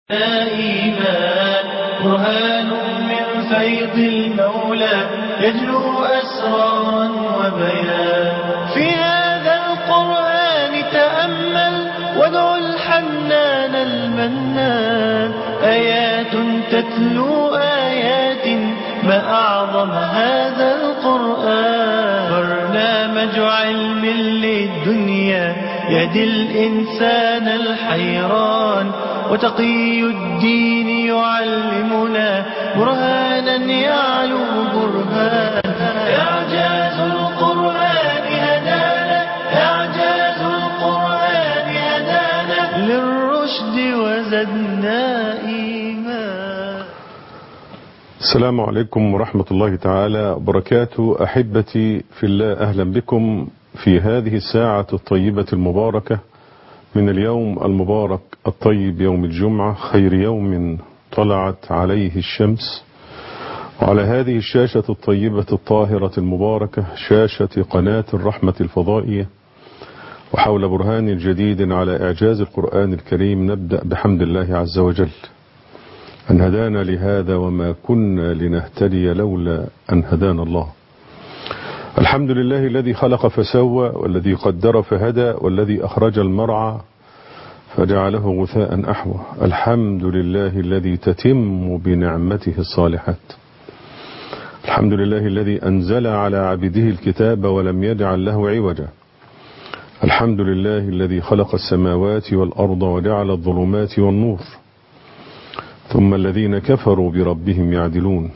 إيمان برهان من فيض المولى يجلو أسرارا وبيان في هذا القرآن تأمل وادع الحنان المنان آيات تتلو آيات ما أعظم هذا القرآن برنامج علم للدنيا يهدي الإنسان الحيران وتقي الدين يعلمنا برهانا يعلو برهان إعجاز القرآن هدانا إعجاز القرآن هدانا للرشد وزدنا إيمان السلام عليكم ورحمة الله تعالى وبركاته أحبتي في الله أهلا بكم في هذه الساعة الطيبة المباركة من اليوم المبارك الطيب يوم الجمعة خير يوم طلعت عليه الشمس وعلى هذه الشاشة الطيبة الطاهرة المباركة شاشة قناة الرحمة الفضائية وحول برهان جديد على إعجاز القرآن الكريم نبدأ بحمد الله عز وجل أن هدانا لهذا وما كنا لنهتدي لولا أن هدانا الله الحمد لله الذي خلق فسوى والذي قدر فهدى والذي أخرج المرعى فجعله غثاء أحوى الحمد لله الذي تتم بنعمته الصالحات الحمد لله الذي أنزل على عبده الكتاب ولم يجعل له عوجا الحمد لله الذي خلق السماوات والأرض وجعل الظلمات والنور ثم الذين كفروا بربهم يعدلون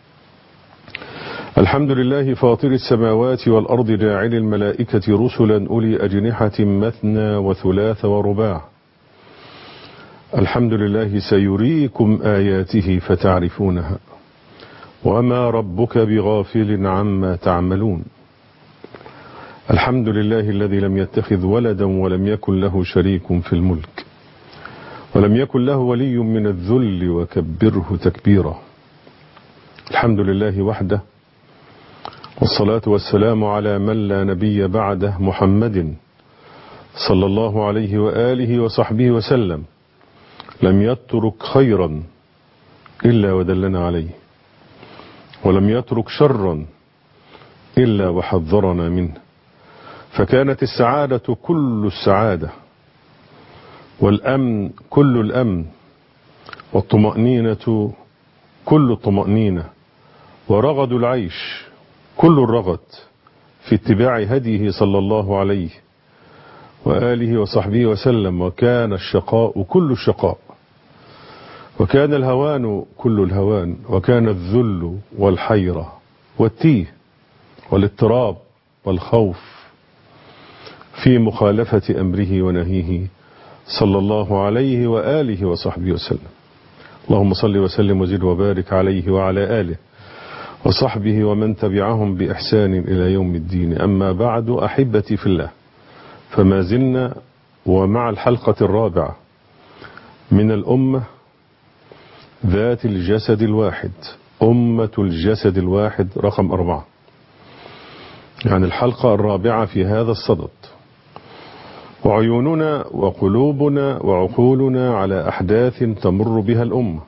الحمد لله فاطر السماوات والأرض جاعل الملائكة رسلا أولي أجنحة مثنى وثلاث ورباع الحمد لله سيريكم آياته فتعرفونها وما ربك بغافل عما تعملون الحمد لله الذي لم يتخذ ولدا ولم يكن له شريك في الملك ولم يكن له ولي من الذل وكبره تكبيرا الحمد لله وحده والصلاة والسلام على من لا نبي بعده محمد صلى الله عليه وآله وصحبه وسلم لم يترك خيرا إلا ودلنا عليه ولم يترك شرا إلا وحذرنا منه فكانت السعادة كل السعادة والأمن كل الأمن والطمأنينة كل الطمأنينة ورغد العيش كل الرغد في اتباع هديه صلى الله عليه وآله وصحبه وسلم وكان الشقاء كل الشقاء وكان الهوان كل الهوان وكان الذل والحيرة والتيه والاضطراب والخوف في مخالفة أمره ونهيه صلى الله عليه وآله وصحبه وسلم اللهم صل وسلم وزد وبارك عليه وعلى آله وصحبه ومن تبعهم بإحسان إلى يوم الدين أما بعد أحبتي في الله فما زلنا ومع الحلقة الرابعة من الأمة ذات الجسد الواحد أمة الجسد الواحد رقم أربعة يعني الحلقة الرابعة في هذا الصدد وعيوننا وقلوبنا وعقولنا على أحداث تمر بها الأمة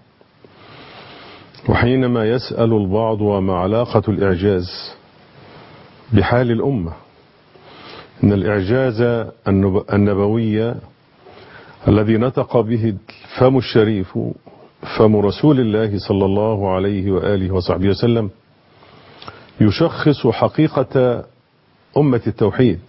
وحينما يسأل البعض وما علاقة الإعجاز بحال الأمة إن الإعجاز النبوي الذي نطق به الفم الشريف فم رسول الله صلى الله عليه وآله وصحبه وسلم يشخص حقيقة أمة التوحيد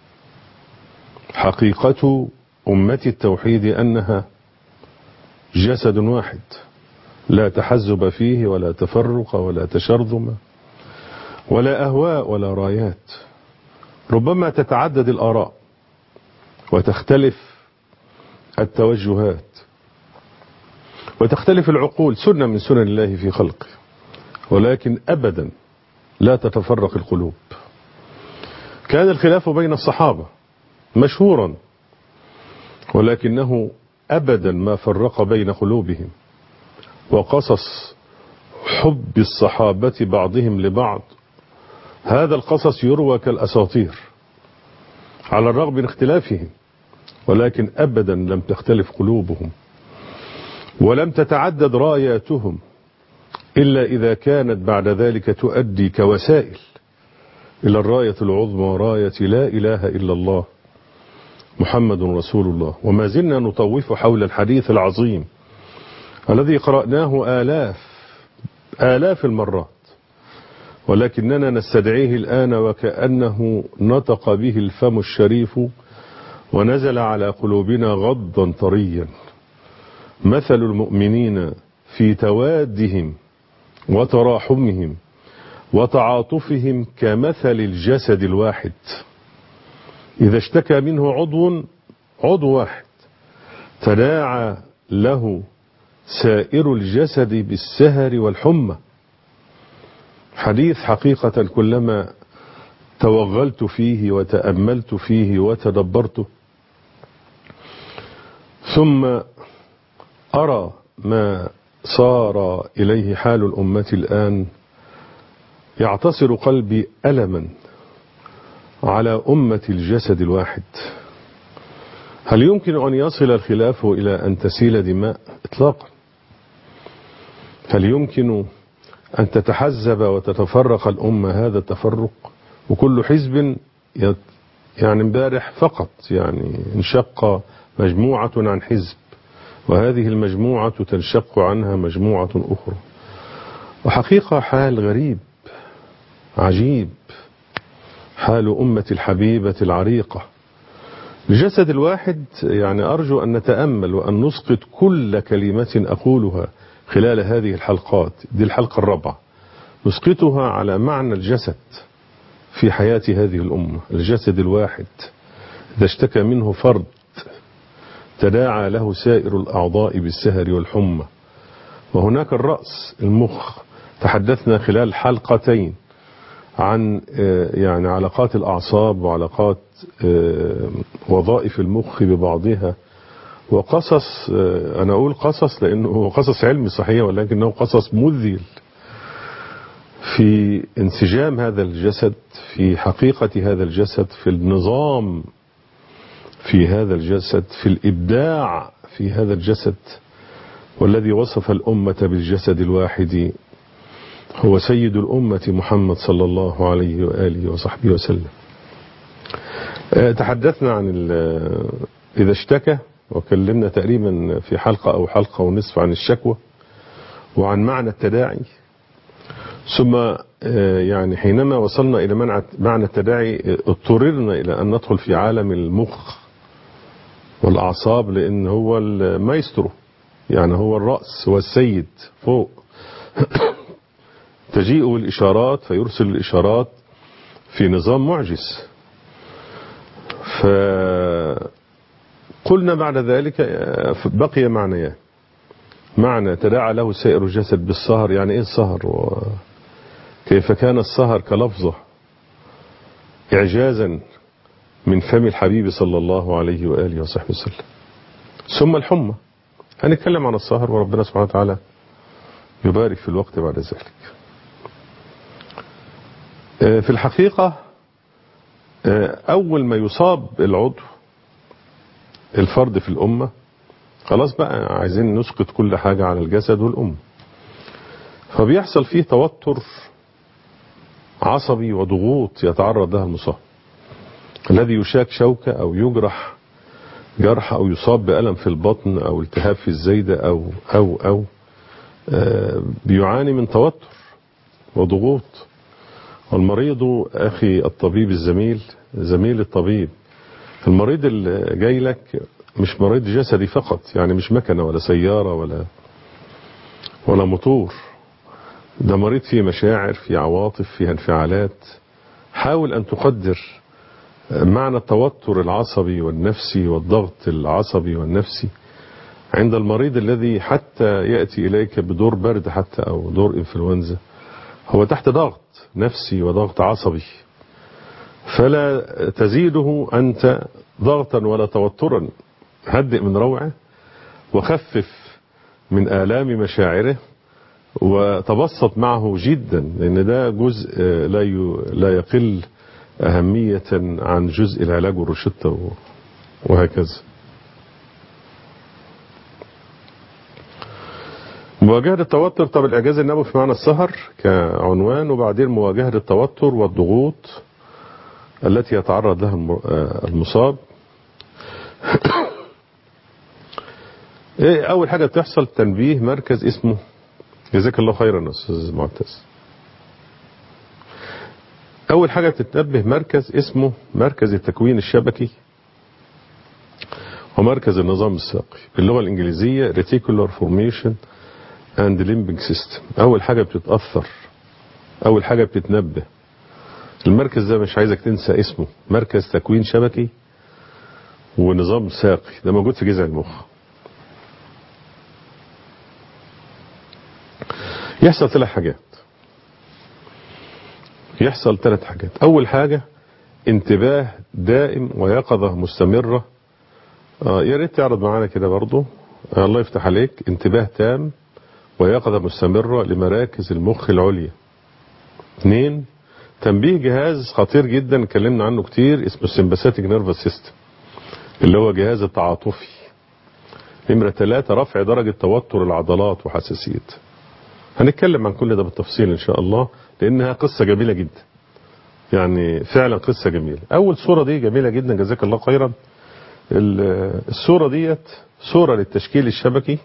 حقيقة أمة التوحيد أنها جسد واحد لا تحزب فيه ولا تفرق ولا تشرذم ولا أهواء ولا رايات ربما تتعدد الآراء وتختلف التوجهات وتختلف العقول سنة من سنن الله في خلقه ولكن أبدا لا تتفرق القلوب كان الخلاف بين الصحابة مشهورا ولكنه أبدا ما فرق بين قلوبهم وقصص حب الصحابة بعضهم لبعض هذا القصص يروى كالأساطير على الرغم من اختلافهم ولكن أبدا لم تختلف قلوبهم ولم تتعدد راياتهم إلا إذا كانت بعد ذلك تؤدي كوسائل إلى الراية العظمى راية لا إله إلا الله محمد رسول الله وما زلنا نطوف حول الحديث العظيم الذي قرأناه آلاف آلاف المرات ولكننا نستدعيه الآن وكأنه نطق به الفم الشريف ونزل على قلوبنا غضا طريا مثل المؤمنين في توادهم وتراحمهم وتعاطفهم كمثل الجسد الواحد إذا اشتكى منه عضو عضو واحد تداعى له سائر الجسد بالسهر والحمى حديث حقيقة كلما توغلت فيه وتأملت فيه وتدبرته ثم أرى ما صار إليه حال الأمة الآن يعتصر قلبي ألما على أمة الجسد الواحد هل يمكن أن يصل الخلاف إلى أن تسيل دماء إطلاقا هل يمكن أن تتحزب وتتفرق الأمة هذا التفرق وكل حزب يعني امبارح فقط يعني انشق مجموعة عن حزب وهذه المجموعة تنشق عنها مجموعة أخرى وحقيقة حال غريب عجيب حال أمة الحبيبة العريقة الجسد الواحد يعني أرجو أن نتأمل وأن نسقط كل كلمة أقولها خلال هذه الحلقات دي الحلقة الرابعة نسقطها على معنى الجسد في حياة هذه الأمة الجسد الواحد إذا اشتكى منه فرد تداعى له سائر الأعضاء بالسهر والحمى وهناك الرأس المخ تحدثنا خلال حلقتين عن يعني علاقات الأعصاب وعلاقات وظائف المخ ببعضها وقصص أنا أقول قصص لأنه هو قصص علمي صحيح ولكنه قصص مذهل في انسجام هذا الجسد في حقيقة هذا الجسد في النظام في هذا الجسد في الإبداع في هذا الجسد والذي وصف الأمة بالجسد الواحد هو سيد الأمة محمد صلى الله عليه وآله وصحبه وسلم تحدثنا عن إذا اشتكى وكلمنا تقريبا في حلقة أو حلقة ونصف عن الشكوى وعن معنى التداعي ثم يعني حينما وصلنا إلى معنى التداعي اضطررنا إلى أن ندخل في عالم المخ والأعصاب لأن هو المايسترو يعني هو الرأس هو السيد فوق تجيء الإشارات فيرسل الإشارات في نظام معجز فقلنا بعد ذلك بقي معنيان معنى تداعى له سائر الجسد بالسهر يعني ايه السهر وكيف كان السهر كلفظة إعجازا من فم الحبيب صلى الله عليه وآله وصحبه وسلم ثم الحمى هنتكلم عن السهر وربنا سبحانه وتعالى يبارك في الوقت بعد ذلك في الحقيقة أول ما يصاب العضو الفرد في الأمة خلاص بقى عايزين نسقط كل حاجة على الجسد والأم فبيحصل فيه توتر عصبي وضغوط يتعرض لها المصاب الذي يشاك شوكة أو يجرح جرح أو يصاب بألم في البطن أو التهاب في الزيدة أو أو أو بيعاني من توتر وضغوط والمريض أخي الطبيب الزميل زميل الطبيب المريض اللي جاي لك مش مريض جسدي فقط يعني مش مكنة ولا سيارة ولا ولا موتور ده مريض فيه مشاعر فيه عواطف فيه انفعالات حاول أن تقدر معنى التوتر العصبي والنفسي والضغط العصبي والنفسي عند المريض الذي حتى يأتي إليك بدور برد حتى أو دور إنفلونزا هو تحت ضغط نفسي وضغط عصبي فلا تزيده أنت ضغطا ولا توترا هدئ من روعه وخفف من آلام مشاعره وتبسط معه جدا لأن ده جزء لا لا يقل أهمية عن جزء العلاج والروشتة وهكذا مواجهة التوتر طب الإعجاز النبوي في معنى السهر كعنوان وبعدين مواجهة التوتر والضغوط التي يتعرض لها الم- آه، المصاب ايه أول حاجة بتحصل تنبيه مركز اسمه جزاك الله خيرا يا أستاذ معتز أول حاجة بتتنبه مركز اسمه مركز التكوين الشبكي ومركز النظام الساقي باللغة الإنجليزية Reticular Formation and Limbing System أول حاجة بتتأثر أول حاجة بتتنبه المركز ده مش عايزك تنسى اسمه مركز تكوين شبكي ونظام ساقي ده موجود في جذع المخ يحصل ثلاث حاجات يحصل ثلاث حاجات أول حاجة انتباه دائم ويقظة مستمرة آه يا ريت تعرض معانا كده برضو آه الله يفتح عليك انتباه تام ويقظة مستمرة لمراكز المخ العليا اثنين تنبيه جهاز خطير جدا اتكلمنا عنه كتير اسمه السمباثيك نيرفس سيستم اللي هو جهاز التعاطفي نمرة ثلاثة رفع درجة توتر العضلات وحساسيتها هنتكلم عن كل ده بالتفصيل ان شاء الله لانها قصة جميلة جدا يعني فعلا قصة جميلة اول صورة دي جميلة جدا جزاك الله خيرا ال- الصورة ديت صورة للتشكيل الشبكي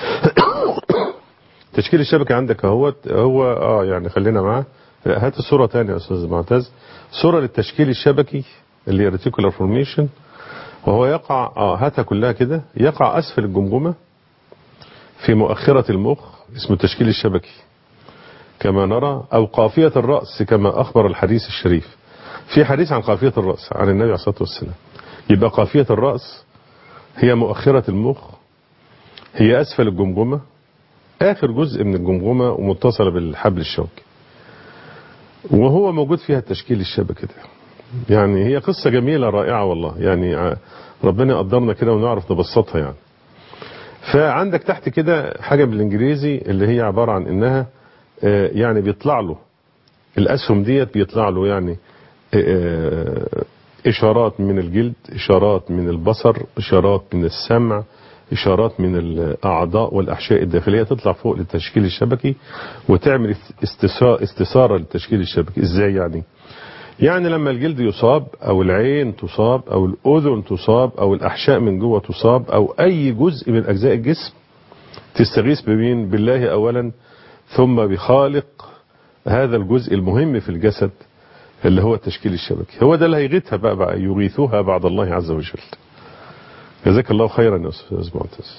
التشكيل الشبكي عندك اهوت هو اه يعني خلينا معاه هات الصورة تانية يا استاذ معتز صورة للتشكيل الشبكي اللي هي ريتيكولار فورميشن وهو يقع اه هاتها كلها كده يقع اسفل الجمجمة في مؤخرة المخ اسمه التشكيل الشبكي كما نرى او قافية الرأس كما اخبر الحديث الشريف في حديث عن قافية الرأس عن النبي عليه الصلاة والسلام يبقى قافية الرأس هي مؤخرة المخ هي اسفل الجمجمة اخر جزء من الجمجمة ومتصلة بالحبل الشوكي وهو موجود فيها التشكيل الشبكي ده يعني هي قصة جميلة رائعة والله يعني ع- ربنا يقدرنا كده ونعرف نبسطها يعني فعندك تحت كده حاجة بالانجليزي اللي هي عبارة عن انها آه، يعني بيطلع له الاسهم ديت بيطلع له يعني آه، اشارات من الجلد اشارات من البصر اشارات من السمع اشارات من الاعضاء والاحشاء الداخليه تطلع فوق للتشكيل الشبكي وتعمل استثا- استثاره للتشكيل الشبكي ازاي يعني يعني لما الجلد يصاب او العين تصاب او الاذن تصاب او الاحشاء من جوه تصاب او اي جزء من اجزاء الجسم تستغيث بمين بالله اولا ثم بخالق هذا الجزء المهم في الجسد اللي هو التشكيل الشبكي هو ده اللي هيغيثها بقى, بقى يغيثها بعد الله عز وجل جزاك الله خيرا يا استاذ معتز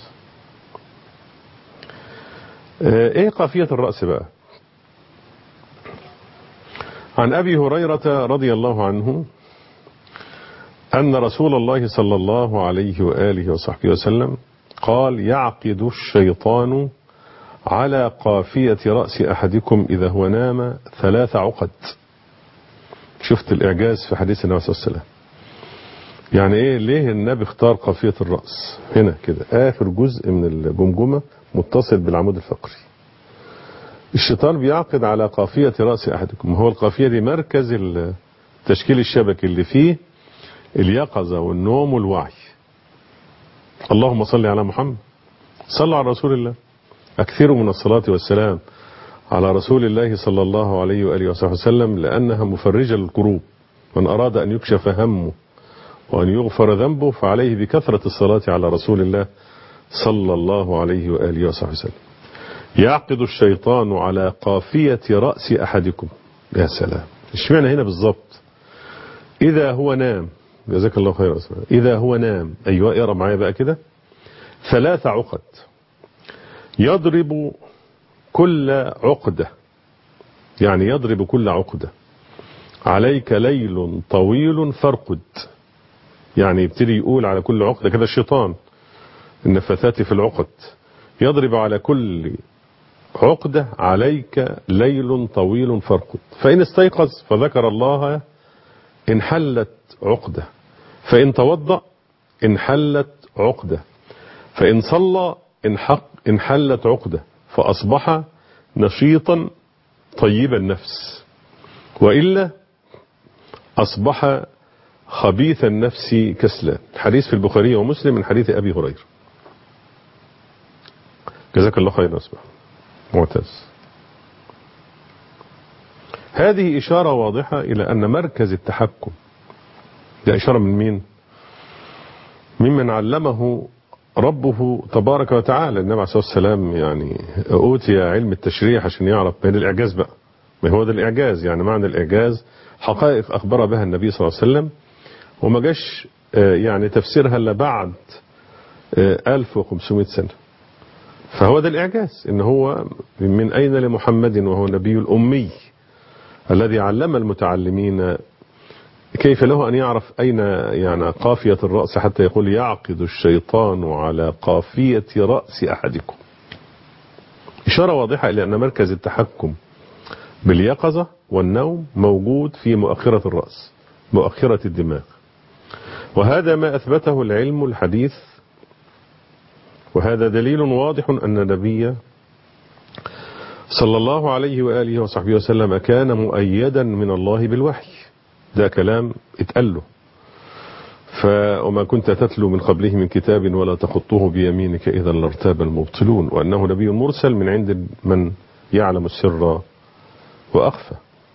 آه، ايه قافية الرأس بقى عن ابي هريرة رضي الله عنه ان رسول الله صلى الله عليه وآله وصحبه وسلم قال يعقد الشيطان على قافية رأس أحدكم إذا هو نام ثلاث عقد شفت الإعجاز في حديث النبي صلى الله عليه وسلم يعني إيه ليه النبي اختار قافية الرأس هنا كده آخر جزء من الجمجمة متصل بالعمود الفقري الشيطان بيعقد على قافية رأس أحدكم هو القافية دي مركز التشكيل الشبكي اللي فيه اليقظة والنوم والوعي اللهم صل على محمد صل على رسول الله أكثروا من الصلاة والسلام على رسول الله صلى الله عليه وآله وصحبه وسلم لأنها مفرجة للكروب من أراد أن يكشف همه وأن يغفر ذنبه فعليه بكثرة الصلاة على رسول الله صلى الله عليه وآله وصحبه وسلم يعقد الشيطان على قافية رأس أحدكم يا سلام اشمعنى هنا بالظبط إذا هو نام جزاك الله خير أسمع. إذا هو نام أيوة اقرا معايا بقى كده ثلاث عقد يضرب كل عقدة يعني يضرب كل عقدة عليك ليل طويل فارقد يعني يبتدي يقول على كل عقدة كده الشيطان النفثات في العقد يضرب على كل عقدة عليك ليل طويل فارقد فإن استيقظ فذكر الله انحلت عقدة فإن توضأ انحلت عقدة فإن صلى انحق انحلت عقدة فأصبح نشيطا طيب النفس وإلا أصبح خبيث النفس كسلا حديث في البخاري ومسلم من حديث أبي هريرة جزاك الله خيرا أسمع معتز هذه إشارة واضحة إلى أن مركز التحكم ده إشارة من مين ممن علمه ربه تبارك وتعالى النبي عليه الصلاة والسلام يعني أوتي علم التشريح عشان يعرف بين الإعجاز بقى ما هو ده الإعجاز يعني معنى الإعجاز حقائق أخبر بها النبي صلى الله عليه وسلم وما جاش يعني تفسيرها إلا بعد 1500 سنة فهو ده الإعجاز إن هو من أين لمحمد وهو النبي الأمي الذي علم المتعلمين كيف له أن يعرف أين يعني قافية الرأس حتى يقول يعقد الشيطان على قافية رأس أحدكم إشارة واضحة إلى أن مركز التحكم باليقظة والنوم موجود في مؤخرة الرأس مؤخرة الدماغ وهذا ما أثبته العلم الحديث وهذا دليل واضح أن النبي صلى الله عليه وآله وصحبه وسلم كان مؤيدا من الله بالوحي ده كلام اتقال له ف وما كنت تتلو من قبله من كتاب ولا تخطه بيمينك إذا لارتاب المبطلون وأنه نبي مرسل من عند من يعلم السر وأخفى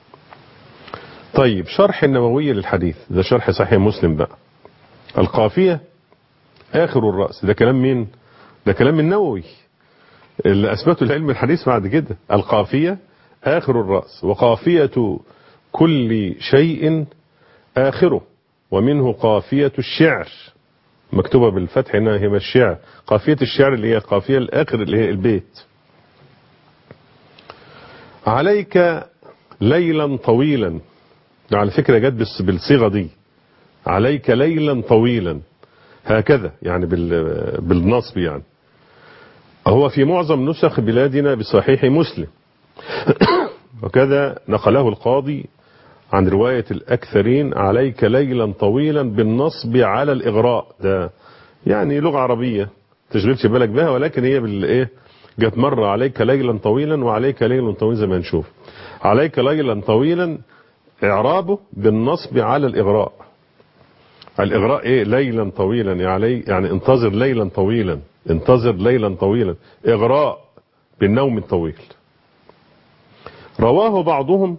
طيب شرح النووي للحديث ده شرح صحيح مسلم بقى القافية آخر الرأس ده كلام مين ده كلام النووي اللي أثبته العلم الحديث بعد كده القافية آخر الرأس وقافية كل شيء آخره ومنه قافية الشعر مكتوبة بالفتح هنا هي الشعر قافية الشعر اللي هي القافية الآخر اللي هي البيت عليك ليلا طويلا ده على فكرة جت بالصيغة دي عليك ليلا طويلا هكذا يعني بالنصب يعني هو في معظم نسخ بلادنا بصحيح مسلم وكذا نقله القاضي عن رواية الأكثرين عليك ليلا طويلا بالنصب على الإغراء ده يعني لغة عربية تشغلش بالك بها ولكن هي بالإيه جت مرة عليك ليلا طويلا وعليك ليلا طويلا زي ما نشوف عليك ليلا طويلا إعرابه بالنصب على الإغراء الإغراء إيه ليلا طويلا يعني, يعني انتظر ليلا طويلا انتظر ليلا طويلا إغراء بالنوم الطويل رواه بعضهم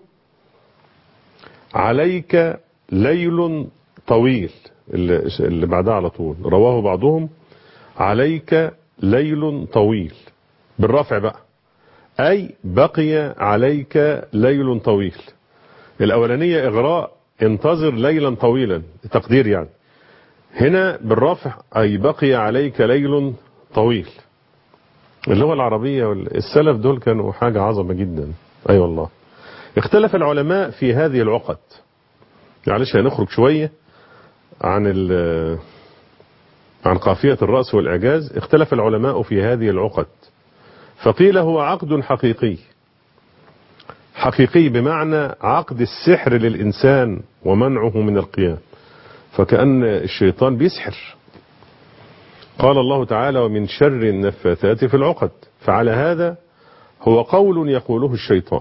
عليك ليل طويل اللي بعدها على طول رواه بعضهم عليك ليل طويل بالرفع بقى أي بقي عليك ليل طويل الأولانية إغراء انتظر ليلا طويلا تقدير يعني هنا بالرفع أي بقي عليك ليل طويل اللغة العربية والسلف دول كانوا حاجة عظمة جدا أي أيوة والله اختلف العلماء في هذه العقد معلش هنخرج شوية عن عن قافية الرأس والإعجاز اختلف العلماء في هذه العقد فقيل هو عقد حقيقي حقيقي بمعنى عقد السحر للإنسان ومنعه من القيام فكأن الشيطان بيسحر قال الله تعالى ومن شر النفاثات في العقد فعلى هذا هو قول يقوله الشيطان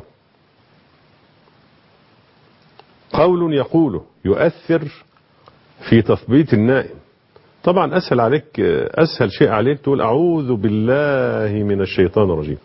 قول يقوله يؤثر في تثبيت النائم طبعا أسهل عليك أسهل شيء عليك تقول أعوذ بالله من الشيطان الرجيم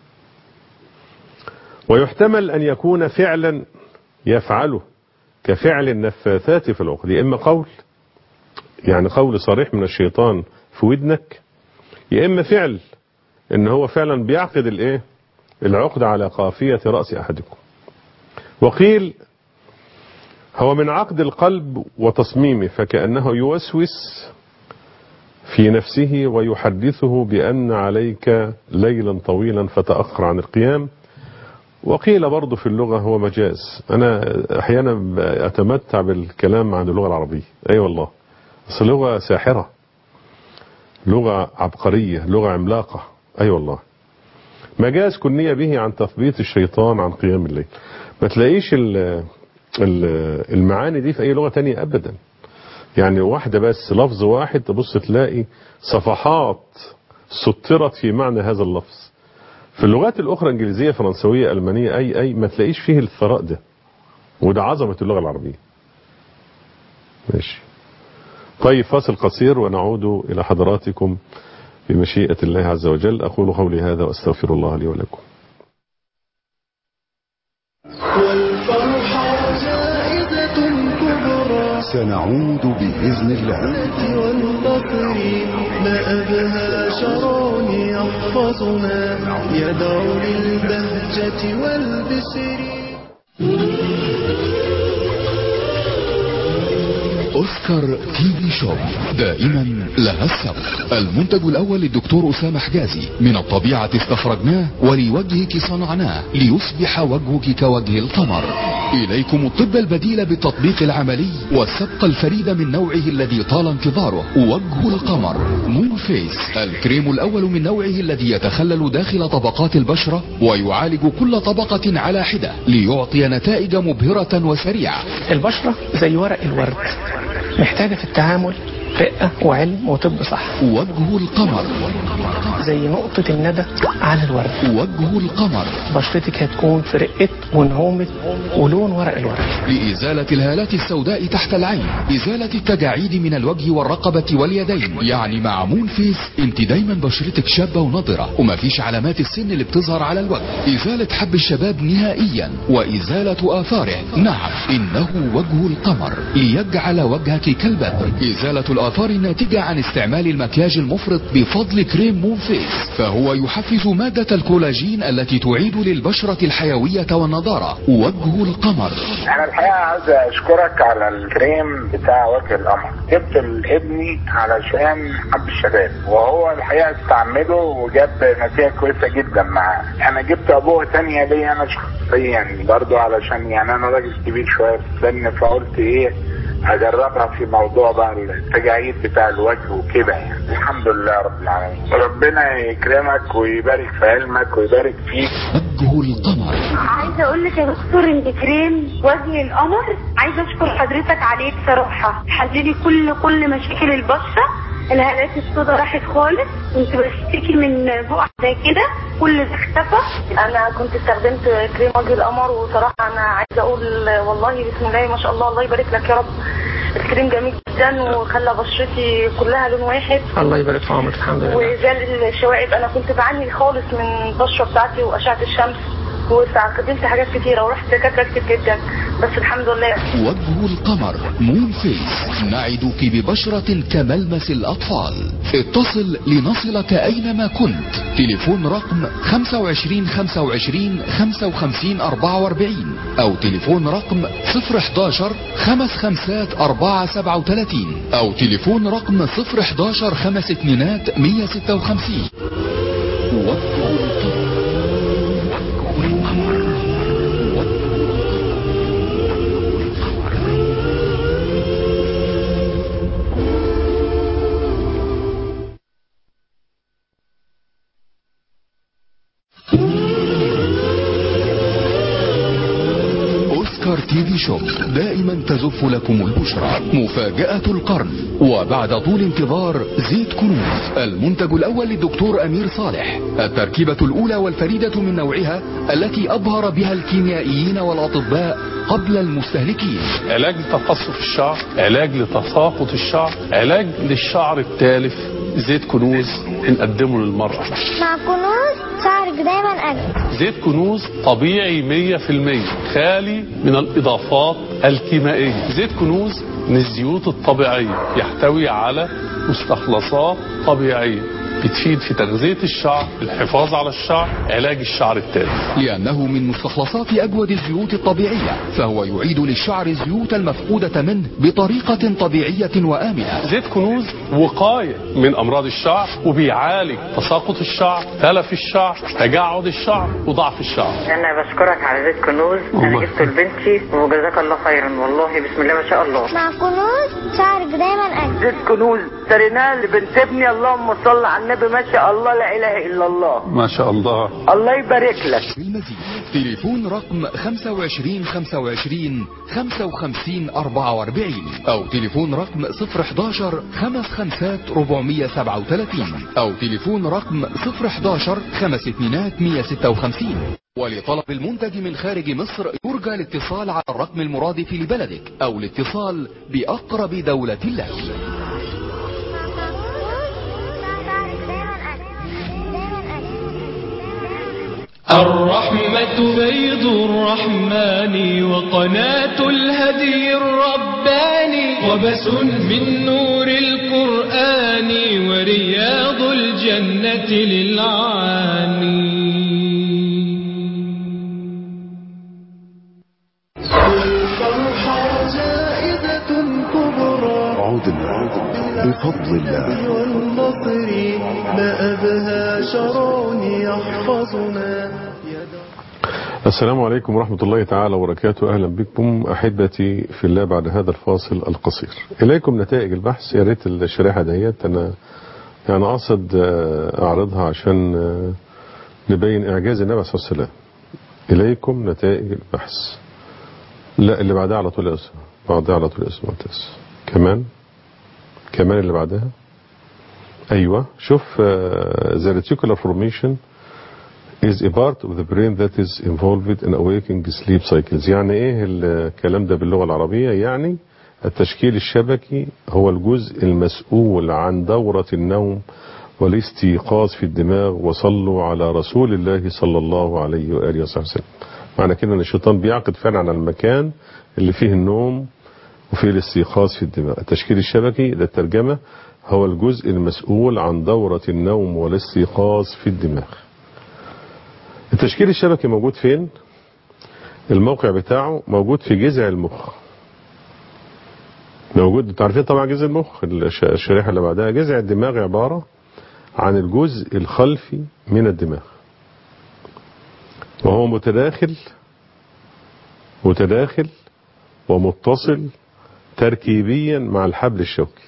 ويحتمل أن يكون فعلا يفعله كفعل النفاثات في العقد يا إما قول يعني قول صريح من الشيطان في ودنك يا إما فعل إن هو فعلا بيعقد الإيه العقد على قافية رأس أحدكم وقيل هو من عقد القلب وتصميمه فكأنه يوسوس في نفسه ويحدثه بأن عليك ليلا طويلا فتأخر عن القيام وقيل برضه في اللغة هو مجاز أنا أحيانا أتمتع بالكلام عن اللغة العربية أي أيوة والله أصل لغة ساحرة لغة عبقرية لغة عملاقة أي أيوة والله مجاز كنية به عن تثبيت الشيطان عن قيام الليل ما تلاقيش المعاني دي في أي لغة تانية أبدا يعني واحدة بس لفظ واحد تبص تلاقي صفحات سطرت في معنى هذا اللفظ في اللغات الأخرى إنجليزية فرنسوية ألمانية أي أي ما تلاقيش فيه الثراء ده وده عظمة اللغة العربية ماشي طيب فاصل قصير ونعود إلى حضراتكم بمشيئة الله عز وجل أقول قولي هذا وأستغفر الله لي ولكم والفرحة جائزة كبرى سنعود بإذن الله والفقر ما أبهى شرون يحفظنا يدعو للبهجة والبسر أوسكار تي في شوب دائما لها السبق المنتج الأول للدكتور أسامة حجازي من الطبيعة استخرجناه ولوجهك صنعناه ليصبح وجهك كوجه القمر إليكم الطب البديل بالتطبيق العملي والسبق الفريد من نوعه الذي طال انتظاره وجه القمر مون فيس الكريم الأول من نوعه الذي يتخلل داخل طبقات البشرة ويعالج كل طبقة على حدة ليعطي نتائج مبهرة وسريعة البشرة زي ورق الورد محتاجة في التعامل رقة وعلم وطب صح وجه القمر زي نقطة الندى على الورد وجه القمر بشرتك هتكون في رقة ونعومة ولون ورق الورد لإزالة الهالات السوداء تحت العين إزالة التجاعيد من الوجه والرقبة واليدين يعني مع مون فيس انت دايما بشرتك شابة ونضرة ومفيش علامات السن اللي بتظهر على الوجه إزالة حب الشباب نهائيا وإزالة آثاره نعم إنه وجه القمر ليجعل وجهك كالبدر إزالة الآثار الناتجة عن استعمال المكياج المفرط بفضل كريم مون فيس فهو يحفز مادة الكولاجين التي تعيد للبشرة الحيوية والنضارة وجه القمر انا الحقيقه عايز اشكرك على الكريم بتاع وجه القمر جبت لابني علشان حب الشباب وهو الحقيقه استعمله وجاب نتيجه كويسه جدا معاه انا جبت ابوه تانية ليا انا شخصيا برضو علشان يعني انا راجل كبير شويه في السن فقلت ايه اجربها في موضوع بقى التجاعيد بتاع الوجه وكده يعني الحمد لله رب العالمين وربنا يكرمك ويبارك في علمك ويبارك فيك وجه القمر عايزه اقول لك يا دكتور ان كريم وجه القمر عايزه اشكر حضرتك عليه بصراحه حللي كل كل مشاكل البشره الهالات السوداء راحت خالص كنت بشتكي من بقع زي كده كل ده اختفى انا كنت استخدمت كريم وجه القمر وصراحه انا عايزه اقول والله بسم الله ما شاء الله الله يبارك لك يا رب الكريم جميل جدا وخلى بشرتي كلها لون واحد الله يبارك في عمرك الحمد لله وزال الشوائب انا كنت بعاني خالص من البشره بتاعتي واشعه الشمس واستخدمت حاجات كتيره ورحت دكاتره كتير جدا بس الحمد لله وجه القمر مون فيس نعدك ببشرة كملمس الأطفال اتصل لنصلك أينما كنت تليفون رقم 25 25 55 44 أو تليفون رقم 011 خمس خمسات 4 37 أو تليفون رقم 011 خمس اتنينات 156 وجه أوسكار تي في شوب دائما تزف لكم البشرى مفاجأة القرن وبعد طول انتظار زيت كنوز المنتج الأول للدكتور أمير صالح التركيبة الأولى والفريدة من نوعها التي أبهر بها الكيميائيين والأطباء قبل المستهلكين علاج لتقصف الشعر علاج لتساقط الشعر علاج للشعر التالف زيت كنوز بنقدمه للمرأة مع كنوز شعرك دايما أجمل زيت كنوز طبيعي 100% خالي من الإضافات الكيميائية زيت كنوز من الزيوت الطبيعية يحتوي على مستخلصات طبيعية بتفيد في تغذية الشعر الحفاظ على الشعر علاج الشعر التالف لأنه من مستخلصات أجود الزيوت الطبيعية فهو يعيد للشعر الزيوت المفقودة منه بطريقة طبيعية وآمنة زيت كنوز وقاية من أمراض الشعر وبيعالج تساقط الشعر تلف الشعر تجعد الشعر وضعف الشعر انا بشكرك على زيت كنوز انا الله. جبته لبنتي وجزاك الله خيرا والله بسم الله ما شاء الله مع كنوز شعرك دايما أجمل زيت كنوز اشتريناه لبنت ابني اللهم صل على النبي ما شاء الله لا اله الا الله ما شاء الله الله يبارك لك بالمزيد تليفون رقم 25 25 55 44 أو تليفون رقم 011 خمس خمسات 437 أو تليفون رقم 011 خمس اتنينات 156 ولطلب المنتج من خارج مصر يرجى الاتصال على الرقم المرادف لبلدك أو الاتصال بأقرب دولة لك الرحمة بيض الرحمن وقناة الهدي الرباني وبس من نور القرآن ورياض الجنة للعاني والفرحة جائزة كبرى عدنا بفضل الله والنصر ما أبهى شرون يحفظنا السلام عليكم ورحمة الله تعالى وبركاته أهلا بكم أحبتي في الله بعد هذا الفاصل القصير إليكم نتائج البحث يا ريت الشريحة ديت أنا يعني أقصد آه، أعرضها عشان آه، نبين إعجاز النبي صلى الله عليه وسلم إليكم نتائج البحث لا اللي بعدها على طول يا أستاذ بعدها على طول يا أستاذ معتز كمان كمان اللي بعدها أيوة شوف آه، the reticular formation is a part of the brain that is involved in awakening sleep cycles يعني ايه الكلام ده باللغة العربية يعني التشكيل الشبكي هو الجزء المسؤول عن دورة النوم والاستيقاظ في الدماغ وصلوا على رسول الله صلى الله عليه وآله وصحبه وسلم معنى كده ان الشيطان بيعقد فعلا على المكان اللي فيه النوم وفيه الاستيقاظ في الدماغ التشكيل الشبكي ده الترجمة هو الجزء المسؤول عن دورة النوم والاستيقاظ في الدماغ التشكيل الشبكي موجود فين الموقع بتاعه موجود في جذع المخ موجود انتوا عارفين طبعا جذع المخ الش- الشريحة اللي بعدها جذع الدماغ عبارة عن الجزء الخلفي من الدماغ وهو متداخل متداخل ومتصل تركيبيا مع الحبل الشوكي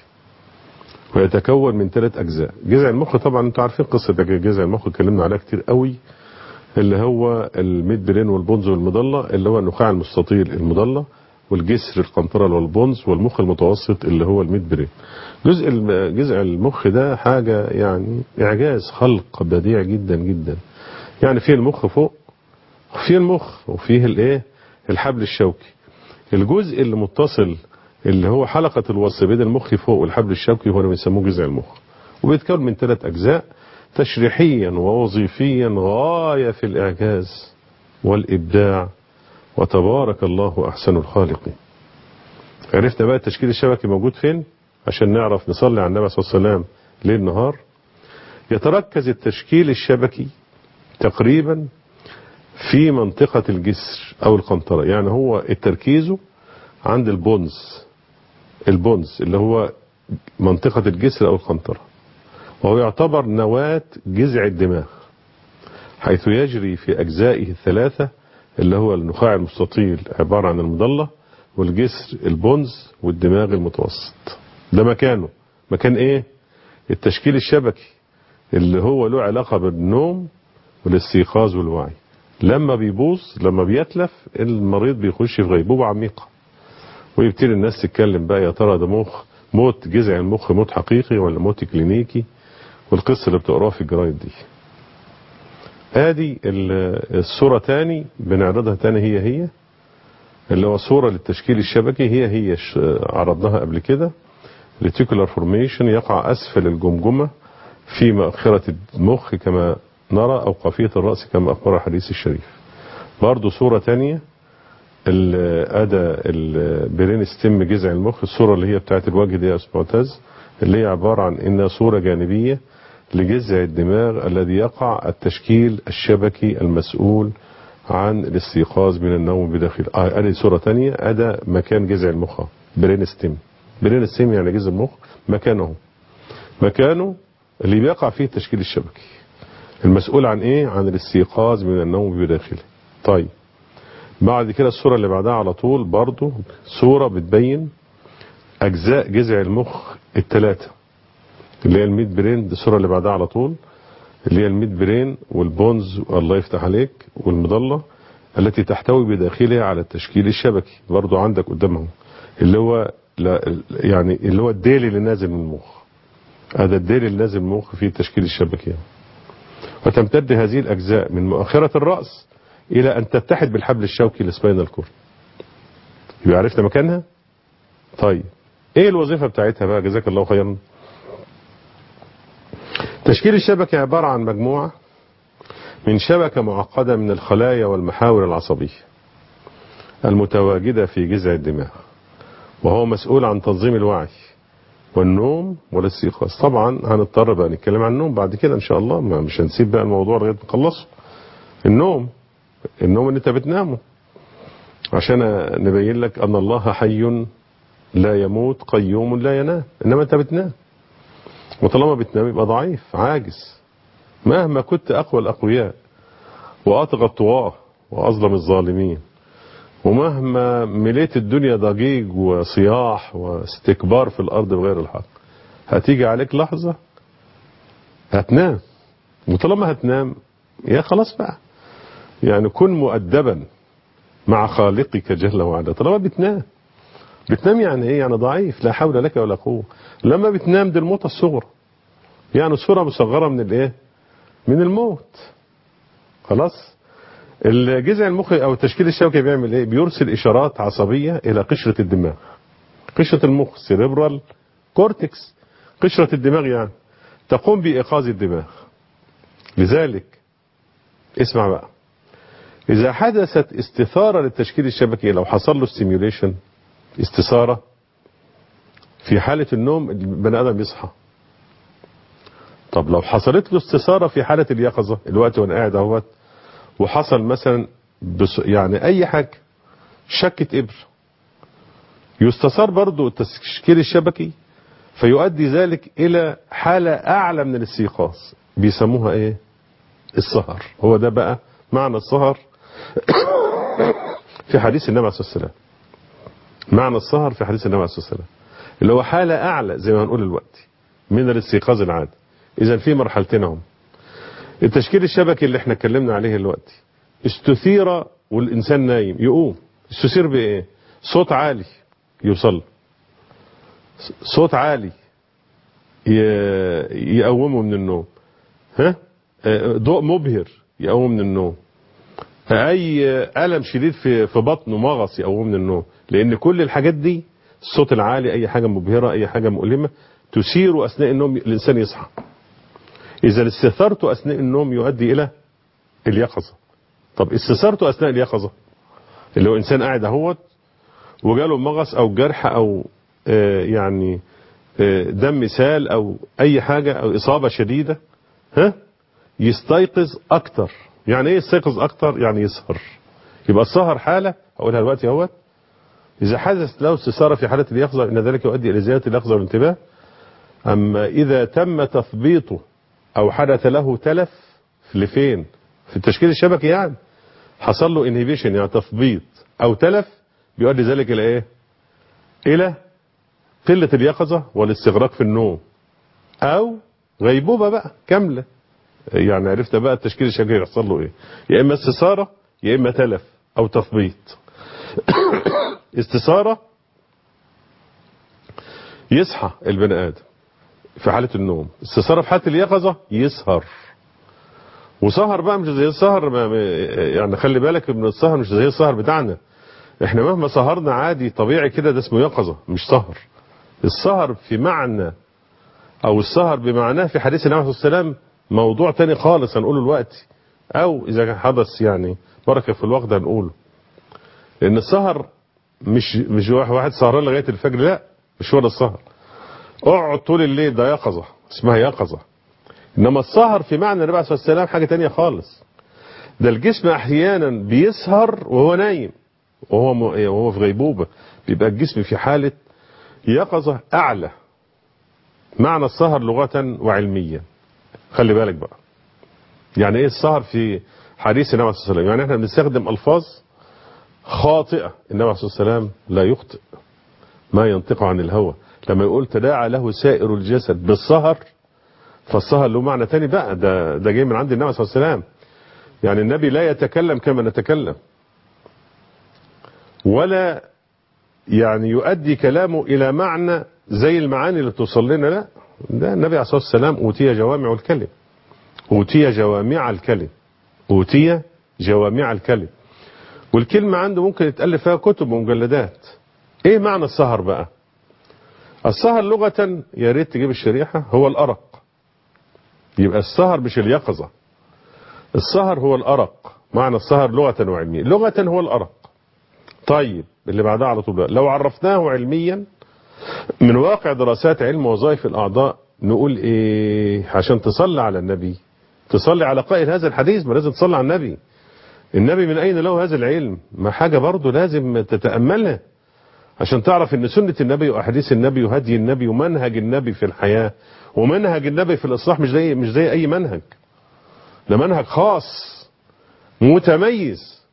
ويتكون من ثلاث اجزاء جذع المخ طبعا انتوا عارفين قصه جذع المخ اتكلمنا عليها كتير قوي اللي هو الميد برين والبونز والمضله اللي هو النخاع المستطيل المضله والجسر القنطرة والبونز والمخ المتوسط اللي هو الميد برين جزء الم- جذع المخ ده حاجة يعني إعجاز خلق بديع جدا جدا يعني فيه المخ فوق وفيه المخ وفيه الايه الحبل الشوكي الجزء اللي متصل اللي هو حلقة الوصل بين المخ فوق والحبل الشوكي هو اللي بيسموه جذع المخ وبيتكون من ثلاث أجزاء تشريحيا ووظيفيا غاية في الإعجاز والإبداع وتبارك الله أحسن الخالقين عرفنا بقى التشكيل الشبكي موجود فين عشان نعرف نصلي على النبي صلى الله عليه وسلم ليل نهار يتركز التشكيل الشبكي تقريبا في منطقة الجسر أو القنطرة يعني هو التركيزه عند البونز البونز اللي هو منطقة الجسر أو القنطرة وهو يعتبر نواة جذع الدماغ حيث يجري في أجزائه الثلاثة اللي هو النخاع المستطيل عبارة عن المضلة والجسر البونز والدماغ المتوسط ده مكانه مكان ايه التشكيل الشبكي اللي هو له علاقة بالنوم والاستيقاظ والوعي لما بيبوظ لما بيتلف المريض بيخش في غيبوبة عميقة ويبتدي الناس تتكلم بقى يا ترى ده مخ موت جذع المخ موت حقيقي ولا موت كلينيكي والقصة اللي بتقراها في الجرايد دي ادي ال- الصورة تاني بنعرضها تاني هي هي اللي هو صورة للتشكيل الشبكي هي هي ش- عرضناها قبل كده reticular formation يقع أسفل الجمجمة في مؤخرة المخ كما نرى أو قافية الرأس كما أخبر الحديث الشريف برضو صورة تانية الأدى البرين ستيم جذع المخ الصورة اللي هي بتاعت الوجه دي يا أستاذ معتز اللي هي عبارة عن إنها صورة جانبية لجذع الدماغ الذي يقع التشكيل الشبكي المسؤول عن الاستيقاظ من النوم بداخل آه ادي صورة تانية ادى مكان جذع المخ برين ستيم برين ستيم يعني جذع المخ مكانه مكانه اللي بيقع فيه التشكيل الشبكي المسؤول عن ايه عن الاستيقاظ من النوم بداخله طيب بعد كده الصورة اللي بعدها على طول برضو صورة بتبين اجزاء جذع المخ الثلاثة اللي هي الميد برين دي الصورة اللي بعدها على طول اللي هي الميد برين والبونز الله يفتح عليك والمضلة التي تحتوي بداخلها على التشكيل الشبكي برضو عندك قدامهم اللي هو لا يعني اللي هو الديل اللي نازل من المخ هذا الديل اللي نازل من المخ فيه التشكيل الشبكي وتمتد هذه الأجزاء من مؤخرة الرأس إلى أن تتحد بالحبل الشوكي لسباينال كورد يبقى عرفنا مكانها طيب ايه الوظيفة بتاعتها بقى جزاك الله خيرا تشكيل الشبكة عبارة عن مجموعة من شبكة معقدة من الخلايا والمحاور العصبية المتواجدة في جذع الدماغ وهو مسؤول عن تنظيم الوعي والنوم والاستيقاظ طبعا هنضطر بقى نتكلم عن النوم بعد كده ان شاء الله ما مش هنسيب بقى الموضوع لغايه ما نخلصه النوم النوم اللي انت بتنامه عشان نبين لك ان الله حي لا يموت قيوم لا ينام انما انت بتنام وطالما بتنام يبقى ضعيف عاجز مهما كنت اقوى الاقوياء واطغى الطغاه واظلم الظالمين ومهما مليت الدنيا ضجيج وصياح واستكبار في الارض بغير الحق هتيجي عليك لحظه هتنام وطالما هتنام يا خلاص بقى يعني كن مؤدبا مع خالقك جل وعلا طالما بتنام بتنام يعني ايه يعني ضعيف لا حول لك ولا قوه لما بتنام دي الموت الصغرى يعني صوره مصغره من الايه من الموت خلاص الجذع المخي او التشكيل الشبكي بيعمل ايه بيرسل اشارات عصبيه الى قشره الدماغ قشره المخ سيريبرال كورتكس قشره الدماغ يعني تقوم بايقاظ الدماغ لذلك اسمع بقى اذا حدثت استثاره للتشكيل الشبكي لو حصل له ستيميوليشن استثاره في حاله النوم البني ادم يصحى طب لو حصلت له استثاره في حاله اليقظه الوقت وانا قاعد اهوت وحصل مثلا بس يعني اي حاجه شكة ابر يستثار برضو التشكيل الشبكي فيؤدي ذلك الى حالة اعلى من الاستيقاظ بيسموها ايه السهر هو ده بقى معنى السهر في حديث النبي عليه الصلاة والسلام معنى السهر في حديث النبي عليه الصلاة والسلام اللي هو حالة اعلى زي ما هنقول دلوقتي من الاستيقاظ العادي اذا في مرحلتين هم التشكيل الشبكي اللي احنا اتكلمنا عليه دلوقتي استثير والانسان نايم يقوم استثير بايه صوت عالي يوصل صوت عالي يقومه من النوم ها ضوء مبهر يقومه من النوم اي الم شديد في في بطنه مغص يقومه من النوم لان كل الحاجات دي الصوت العالي اي حاجه مبهره اي حاجه مؤلمه تثير اثناء النوم الانسان يصحى إذا استثرت أثناء النوم يؤدي إلى اليقظة طب استثرت أثناء اليقظة اللي هو إنسان قاعد اهوت وجاله مغص أو جرح أو آه يعني آه دم سال أو أي حاجة أو إصابة شديدة ها يستيقظ أكتر يعني إيه يستيقظ أكتر يعني يسهر يبقى السهر حالة أقولها دلوقتي اهوت إذا حدث له استثارة في حالة اليقظة إن ذلك يؤدي إلى زيادة اليقظة والانتباه أما إذا تم تثبيطه او حدث له تلف لفين في التشكيل الشبكي يعني حصل له انهيبيشن يعني تثبيط او تلف بيؤدي ذلك الى ايه الى قلة اليقظة والاستغراق في النوم او غيبوبة بقى كاملة يعني عرفت بقى التشكيل الشبكي يحصل له ايه يا اما استثارة يا اما تلف او تثبيط استثارة يصحى البني ادم في حالة النوم استثارة في حالة اليقظة يسهر وسهر بقى مش زي السهر يعني خلي بالك من السهر مش زي السهر بتاعنا احنا مهما سهرنا عادي طبيعي كده ده اسمه يقظة مش سهر السهر في معنى او السهر بمعناه في حديث النبي صلى الله عليه وسلم موضوع تاني خالص هنقوله دلوقتي او اذا كان حدث يعني بركة في الوقت هنقوله لان السهر مش مش واحد سهران لغاية الفجر لا مش هو ده السهر اقعد طول الليل ده يقظة اسمها يقظة انما السهر في معنى النبي عليه الصلاة والسلام حاجة تانية خالص ده الجسم احيانا بيسهر وهو نايم وهو م... وهو في غيبوبة بيبقى الجسم في حالة يقظة اعلى معنى السهر لغة وعلميا خلي بالك بقى يعني ايه السهر في حديث النبي عليه الصلاة والسلام يعني احنا بنستخدم الفاظ خاطئة النبي عليه الصلاة والسلام لا يخطئ ما ينطق عن الهوى لما يقول تداعى له سائر الجسد بالسهر فالسهر له معنى تاني بقى ده ده جاي من عند النبي صلى الله عليه وسلم يعني النبي لا يتكلم كما نتكلم ولا يعني يؤدي كلامه إلى معنى زي المعاني اللي توصل لنا لا ده النبي عليه الصلاة والسلام أوتي جوامع الكلم أوتي جوامع الكلم أوتي جوامع الكلم والكلمة عنده ممكن يتألف فيها كتب ومجلدات ايه معنى السهر بقى السهر لغة يا ريت تجيب الشريحة هو الأرق يبقى السهر مش اليقظة السهر هو الأرق معنى السهر لغة وعلمية لغة هو الأرق طيب اللي بعدها على طول بقى. لو عرفناه علميا من واقع دراسات علم وظائف الأعضاء نقول إيه عشان تصلي على النبي تصلي على قائل هذا الحديث ما لازم تصلي على النبي النبي من أين له هذا العلم ما حاجة برضه لازم تتأملها عشان تعرف ان سنة النبي واحاديث النبي وهدي النبي ومنهج النبي في الحياة ومنهج النبي في الاصلاح مش زي مش زي اي منهج ده منهج خاص متميز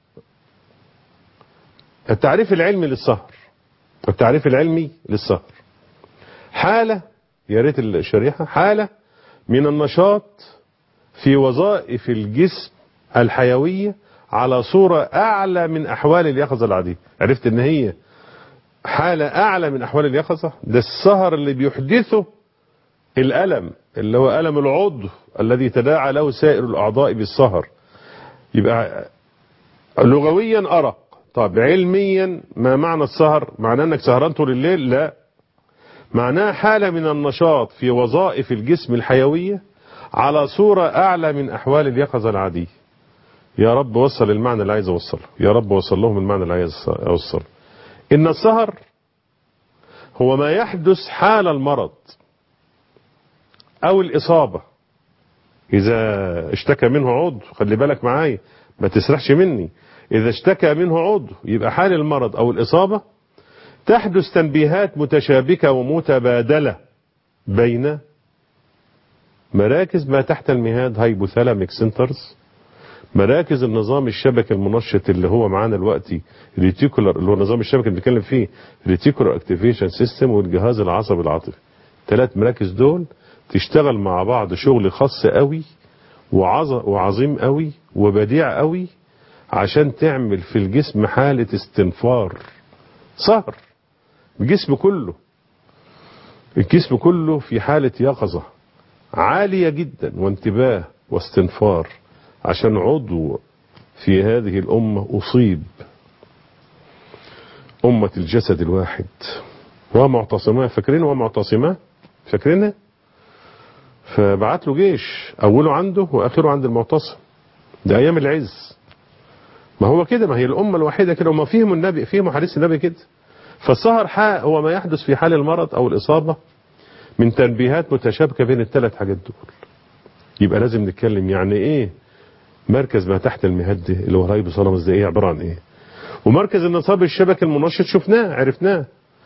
التعريف العلمي للسهر التعريف العلمي للسهر حالة يا ريت الشريحة حالة من النشاط في وظائف الجسم الحيوية على صورة أعلى من أحوال اليقظة العادية عرفت إن هي حالة أعلى من أحوال اليقظة ده السهر اللي بيحدثه الألم اللي هو ألم العضو الذي تداعى له سائر الأعضاء بالسهر يبقى لغويا أرق طب علميا ما معنى السهر معناه أنك سهران طول الليل لا معناه حالة من النشاط في وظائف الجسم الحيوية على صورة أعلى من أحوال اليقظة العادية يا رب وصل المعنى اللي عايز أوصله يا رب وصل لهم المعنى اللي عايز أوصله إن السهر هو ما يحدث حال المرض أو الإصابة إذا اشتكى منه عضو خلي بالك معايا ما تسرحش مني إذا اشتكى منه عضو يبقى حال المرض أو الإصابة تحدث تنبيهات متشابكة ومتبادلة بين مراكز ما تحت المهاد هايبوثالاميك سنترز مراكز النظام الشبكي المنشط اللي هو معانا دلوقتي ريتيكولار اللي هو نظام الشبكه اللي بنتكلم فيه ريتيكولار اكتيفيشن سيستم والجهاز العصبي العاطفي ثلاث مراكز دول تشتغل مع بعض شغل خاص قوي وعظ وعظيم قوي وبديع قوي عشان تعمل في الجسم حالة استنفار سهر الجسم كله الجسم كله في حالة يقظة عالية جدا وانتباه واستنفار عشان عضو في هذه الأمة أصيب أمة الجسد الواحد ومعتصماه فاكرين ومعتصماه فاكرينها فبعت له جيش أوله عنده وآخره عند المعتصم ده أيام العز ما هو كده ما هي الأمة الوحيدة كده وما فيهم النبي فيهم حديث النبي كده فالسهر هو ما يحدث في حال المرض أو الإصابة من تنبيهات متشابكة بين الثلاث حاجات دول يبقى لازم نتكلم يعني ايه مركز ما تحت المهد اللي هو رهيب صلمس ده ايه عبارة عن ايه ومركز النصاب الشبكي المنشط شفناه عرفناه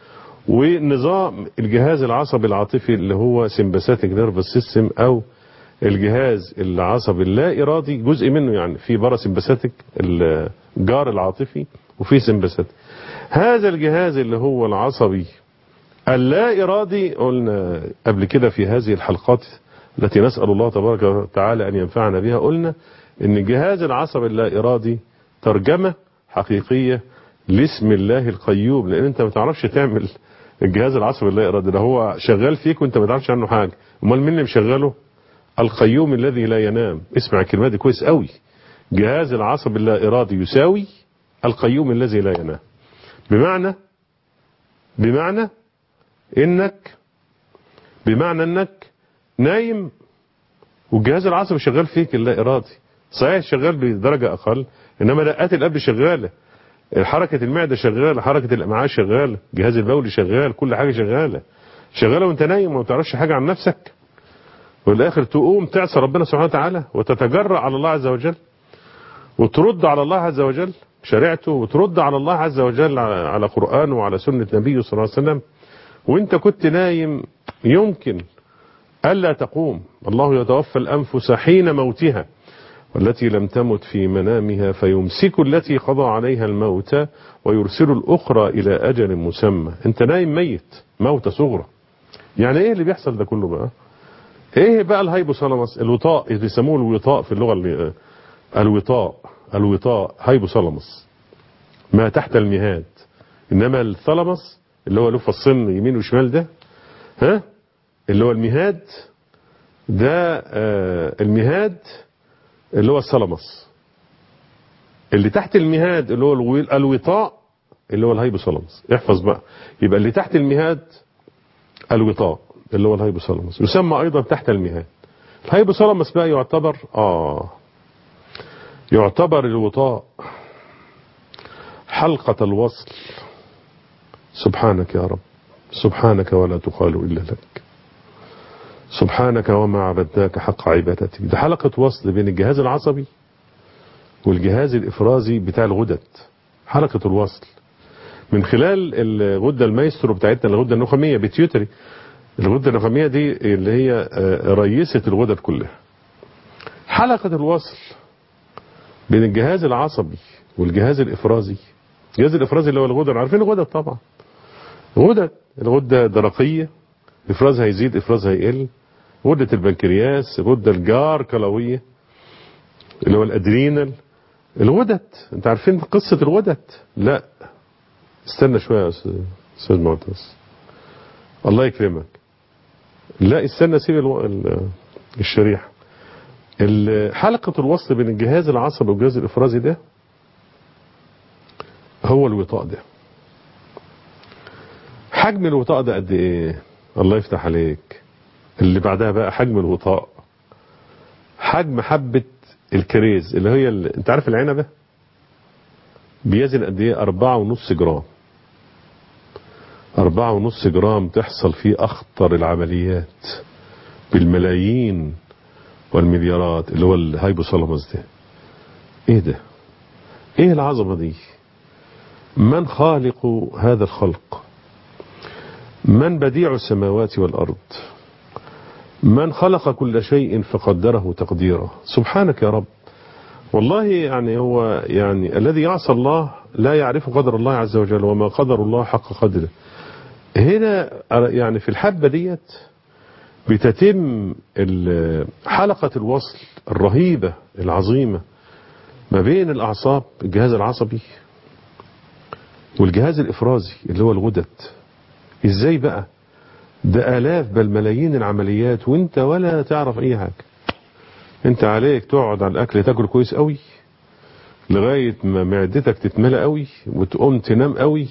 ونظام الجهاز العصبي العاطفي اللي هو سمباثيك نيرفس سيستم او الجهاز العصبي اللا ارادي جزء منه يعني في بارا سمباثيك الجار العاطفي وفي سمباثيك هذا الجهاز اللي هو العصبي اللا ارادي قلنا قبل كده في هذه الحلقات التي نسأل الله تبارك وتعالى أن ينفعنا بها قلنا أن الجهاز العصبي اللا إرادي ترجمة حقيقية لاسم الله القيوم لأن أنت ما تعرفش تعمل الجهاز العصبي اللا إرادي ده هو شغال فيك وأنت ما تعرفش عنه حاجة أمال مين اللي مشغله القيوم الذي لا ينام اسمع الكلمة دي كويس قوي جهاز العصبي اللا إرادي يساوي القيوم الذي لا ينام بمعنى بمعنى انك بمعنى انك نايم والجهاز العصبي شغال فيك اللا ارادي صحيح شغال بدرجة اقل انما دقات القلب شغالة حركة المعدة شغالة حركة الامعاء شغالة جهاز البولي شغال كل حاجة شغالة شغالة وانت نايم وما تعرفش حاجة عن نفسك والاخر تقوم تعصى ربنا سبحانه وتعالى وتتجرأ على الله عز وجل وترد على الله عز وجل شريعته وترد على الله عز وجل على قرآنه وعلى سنة نبيه صلى الله عليه وسلم وانت كنت نايم يمكن ألا تقوم الله يتوفى الأنفس حين موتها والتي لم تمت في منامها فيمسك التي قضى عليها الموت ويرسل الأخرى إلى أجل مسمى انت نايم ميت موتة صغرى يعني ايه اللي بيحصل ده كله بقى ايه بقى الهايبوثالاموس الوطاء اللي بيسموه الوطاء في اللغة اللي الوطاء الوطاء هايبوثالاموس ما تحت المهاد انما الثالاموس اللي هو له فصين يمين وشمال ده ها اللي هو المهاد ده آه المهاد اللي هو الثالاموس اللي تحت المهاد اللي هو الوطاء اللي هو الهايبوثالاموس احفظ بقى يبقى اللي تحت المهاد الوطاء اللي هو الهايبوثالاموس يسمى ايضا تحت المهاد الهايبوثالاموس بقى يعتبر اه يعتبر الوطاء حلقة الوصل سبحانك يا رب سبحانك ولا تقال إلا لك سبحانك وما عبدناك حق عبادتك ده حلقة وصل بين الجهاز العصبي والجهاز الإفرازي بتاع الغدد حلقة الوصل من خلال الغدة المايسترو بتاعتنا الغدة النخامية بتيوتري الغدة النخامية دي اللي هي رئيسة الغدد كلها حلقة الوصل بين الجهاز العصبي والجهاز الإفرازي الجهاز الإفرازي اللي هو الغدد عارفين الغدد طبعا غدد الغدة درقية إفرازها يزيد إفرازها يقل غدة البنكرياس غدة الجار كلوية اللي هو الأدرينال الغدد انت عارفين قصة الغدد لا استنى شوية يا أستاذ معتز الله يكرمك لا استنى سيب الو... ال... الشريحة حلقة الوصل بين الجهاز العصبي والجهاز الإفرازي ده هو الوطاء ده حجم الوطاء ده قد ايه الله يفتح عليك اللي بعدها بقى حجم الوطاء حجم حبة الكريز اللي هي اللي انت عارف العنبة بيزن قد ايه اربعة ونص جرام اربعة ونص جرام تحصل فيه اخطر العمليات بالملايين والمليارات اللي هو الهايبوثالاموس ده ايه ده ايه العظمة دي من خالق هذا الخلق من بديع السماوات والأرض من خلق كل شيء فقدره تقديرا سبحانك يا رب والله يعني هو يعني الذي يعصى الله لا يعرف قدر الله عز وجل وما قدر الله حق قدره هنا يعني في الحبة ديت بتتم حلقة الوصل الرهيبة العظيمة ما بين الأعصاب الجهاز العصبي والجهاز الإفرازي اللي هو الغدد ازاي بقى ده آلاف بل ملايين العمليات وانت ولا تعرف اي حاجة انت عليك تقعد على الاكل تاكل كويس قوي لغاية ما معدتك تتملى قوي وتقوم تنام قوي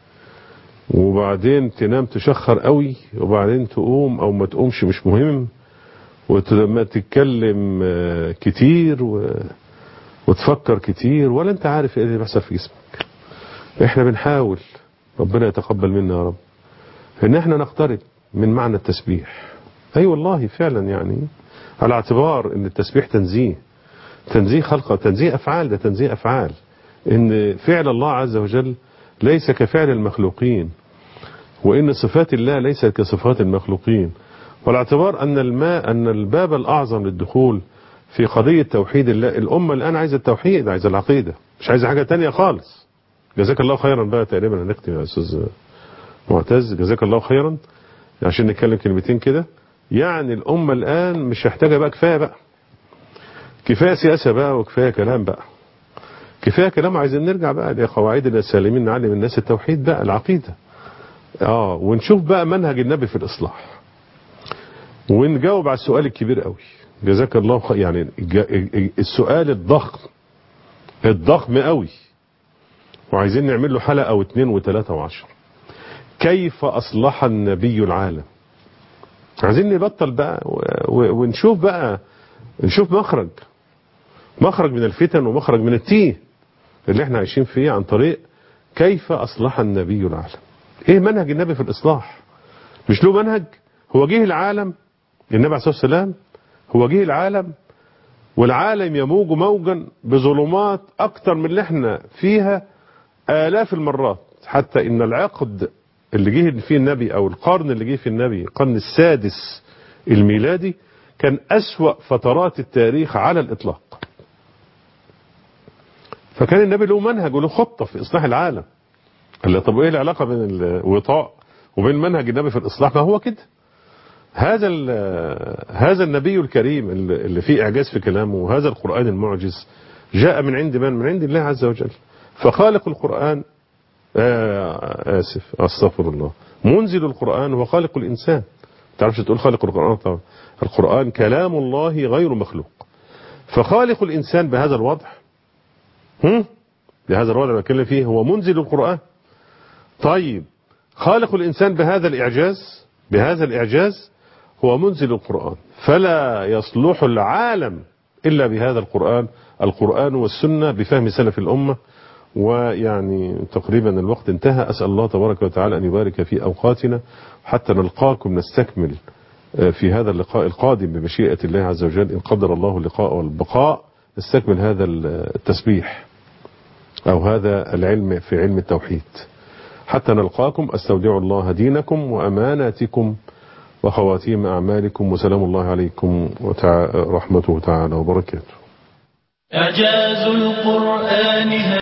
وبعدين تنام تشخر قوي وبعدين تقوم او ما تقومش مش مهم وما تتكلم كتير و... وتفكر كتير ولا انت عارف ايه اللي بيحصل في جسمك احنا بنحاول ربنا يتقبل منا يا رب ان احنا نقترب من معنى التسبيح اي أيوة والله فعلا يعني على اعتبار ان التسبيح تنزيه تنزيه خلقه تنزيه افعال ده تنزيه افعال ان فعل الله عز وجل ليس كفعل المخلوقين وان صفات الله ليست كصفات المخلوقين والاعتبار ان الماء ان الباب الاعظم للدخول في قضية توحيد الله الامة الان عايزة التوحيد عايزة العقيدة مش عايزة حاجة تانية خالص جزاك الله خيرا بقى تقريبا هنختم يا استاذ معتز جزاك الله خيرا عشان نتكلم كلمتين كده يعني الأمة الآن مش محتاجة بقى كفاية بقى كفاية سياسة بقى وكفاية كلام بقى كفاية كلام عايزين نرجع بقى لقواعدنا السالمين نعلم الناس التوحيد بقى العقيدة اه ونشوف بقى منهج النبي في الإصلاح ونجاوب على السؤال الكبير قوي جزاك الله خير يعني السؤال الضخم الضخم قوي وعايزين نعمل له حلقة او اتنين وتلاتة وعشر كيف أصلح النبي العالم عايزين نبطل بقى ونشوف بقى نشوف مخرج مخرج من الفتن ومخرج من التيه اللي احنا عايشين فيه عن طريق كيف أصلح النبي العالم ايه منهج النبي في الإصلاح مش له منهج هو جه العالم النبي عليه الصلاة والسلام هو جه العالم والعالم يموج موجا بظلمات أكتر من اللي احنا فيها آلاف المرات حتى إن العقد اللي جه فيه النبي او القرن اللي جه فيه النبي القرن السادس الميلادي كان اسوأ فترات التاريخ على الاطلاق فكان النبي له منهج وله خطة في اصلاح العالم قال له طب ايه العلاقة بين الوطاء وبين منهج النبي في الاصلاح ما هو كده هذا هذا النبي الكريم اللي فيه اعجاز في كلامه وهذا القرآن المعجز جاء من عند من من عند الله عز وجل فخالق القرآن آه آسف أستغفر الله منزل القرآن هو خالق الإنسان تعرفش تقول خالق القرآن طبعا القرآن كلام الله غير مخلوق فخالق الإنسان بهذا الوضع هم؟ بهذا الوضع اللي بتكلم فيه هو منزل القرآن طيب خالق الإنسان بهذا الإعجاز بهذا الإعجاز هو منزل القرآن فلا يصلح العالم إلا بهذا القرآن القرآن والسنة بفهم سلف الأمة ويعني تقريبا الوقت انتهى أسأل الله تبارك وتعالى أن يبارك في أوقاتنا حتى نلقاكم نستكمل في هذا اللقاء القادم بمشيئة الله عز وجل إن قدر الله اللقاء والبقاء نستكمل هذا التسبيح أو هذا العلم في علم التوحيد حتى نلقاكم أستودع الله دينكم وأماناتكم وخواتيم أعمالكم وسلام الله عليكم ورحمته تعالى وبركاته إعجاز القرآن